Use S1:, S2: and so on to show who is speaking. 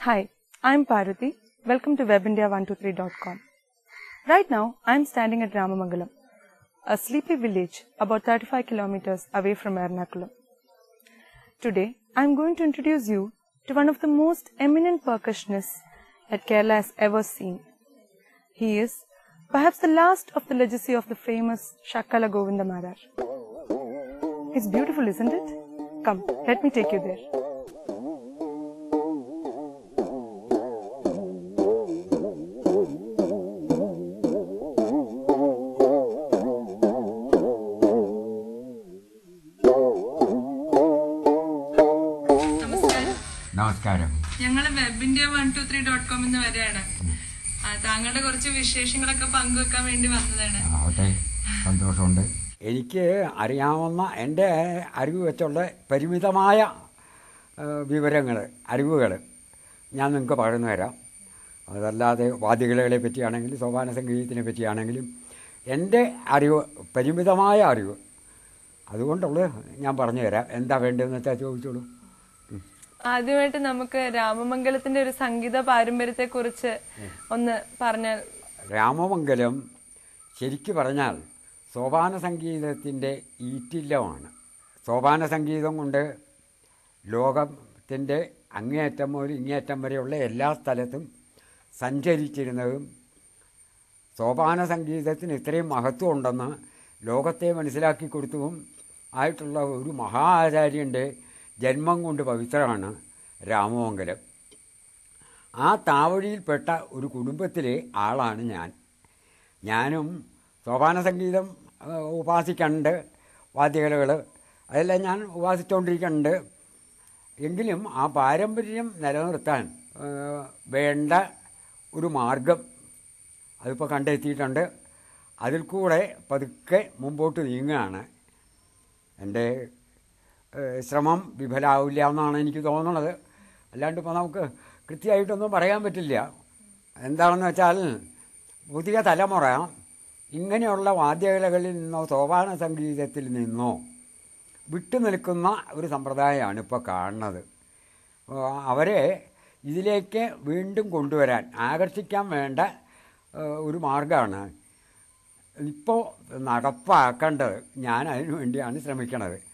S1: Hi, I'm Parvati. Welcome to WebIndia123.com. Right now, I'm standing at Ramamangalam, a sleepy village about 35 kilometers away from Ernakulam. Today, I'm going to introduce you to one of the most eminent percussionists that Kerala has ever seen. He is perhaps the last of the legacy of the famous Shakala Govinda Marar. It's beautiful, isn't it? Come, let me take you there.
S2: നമസ്കാരം
S3: നമസ്കാരം
S2: ഞങ്ങൾ web India one two three dot com എന്ന് വരെയാണ് ആ, താങ്കളുടെ കുറച്ച് വിശേഷങ്ങളൊക്കെ പങ്കുവെക്കാൻ വേണ്ടി വന്നതാണ്
S3: ആവട്ടെ സന്തോഷമുണ്ട് എനിക്ക് അറിയാവുന്ന എൻ്റെ അറിവ് വെച്ചുള്ള പരിമിതമായ വിവരങ്ങൾ അറിവുകൾ ഞാൻ നിങ്ങൾക്ക് പകർന്നു തരാം അതല്ലാതെ വാദ്യകലകളെ പറ്റിയാണെങ്കിലും സോപാന സംഗീതത്തിനെ പറ്റിയാണെങ്കിലും എൻ്റെ അറിവ് പരിമിതമായ അറിവ് അതുകൊണ്ടുള്ളത് ഞാൻ പറഞ്ഞു തരാം എന്താ വേണ്ടതെന്ന് വെച്ചാൽ ചോദിച്ചോളൂ ഉം.
S2: ആദ്യമായിട്ട് നമുക്ക് രാമമംഗലത്തിന്റെ ഒരു സംഗീത പാരമ്പര്യത്തെ കുറിച്ച് ഒന്ന് പറഞ്ഞാൽ
S3: രാമമംഗലം ശരിക്കു പറഞ്ഞാൽ സോപാന സംഗീതത്തിൻ്റെ ഈറ്റില്ലമാണ് സോപാന സംഗീതം കൊണ്ട് ലോകത്തിൻ്റെ അങ്ങേയറ്റം മുതൽ ഇങ്ങേയറ്റം വരെയുള്ള എല്ലാ സ്ഥലത്തും സഞ്ചരിച്ചിരുന്നതും സോപാന സംഗീതത്തിന് ഇത്രയും മഹത്വം ഉണ്ടെന്ന് ലോകത്തെ മനസ്സിലാക്കി കൊടുത്തതും ആയിട്ടുള്ള ഒരു മഹാ ആചാര്യൻ്റെ ജന്മം കൊണ്ട് പവിത്രമാണ് രാമമംഗലം ആ താവഴിയിൽപ്പെട്ട ഒരു കുടുംബത്തിലെ ആളാണ് ഞാൻ ഞാനും സോപാന സംഗീതം ആ, ഉപാസിക്കുന്നുണ്ട് വാദ്യകലകൾ അതെല്ലാം ഞാൻ ഉപാസിച്ചുകൊണ്ടിരിക്കുന്നുണ്ട് എങ്കിലും ആ പാരമ്പര്യം നിലനിർത്താൻ ആ, വേണ്ട ഒരു മാർഗം അതിപ്പോൾ കണ്ടെത്തിയിട്ടുണ്ട് അതിൽ കൂടെ പതുക്കെ മുമ്പോട്ട് നീങ്ങുകയാണ് എൻ്റെ ഏഹ്, ശ്രമം വിഫലാവില്ല എന്നാണ് എനിക്ക് തോന്നുന്നത് അല്ലാണ്ട് ഇപ്പോൾ നമുക്ക് കൃത്യമായിട്ടൊന്നും പറയാൻ പറ്റില്ല എന്താണെന്ന് വെച്ചാൽ പുതിയ തലമുറ ഇങ്ങനെയുള്ള വാദ്യകലകളിൽ നിന്നോ സോപാന സംഗീതത്തിൽ നിന്നോ വിട്ടു നിൽക്കുന്ന ഒരു സമ്പ്രദായമാണ് ഇപ്പോൾ കാണുന്നത് ആ, അവരെ ഇതിലേക്ക് വീണ്ടും കൊണ്ടുവരാൻ ആകർഷിക്കാൻ വേണ്ട ആ, ഒരു മാർഗമാണ് ഇപ്പോൾ നടപ്പാക്കേണ്ടത് ഞാൻ അതിനു വേണ്ടിയാണ് ശ്രമിക്കണത്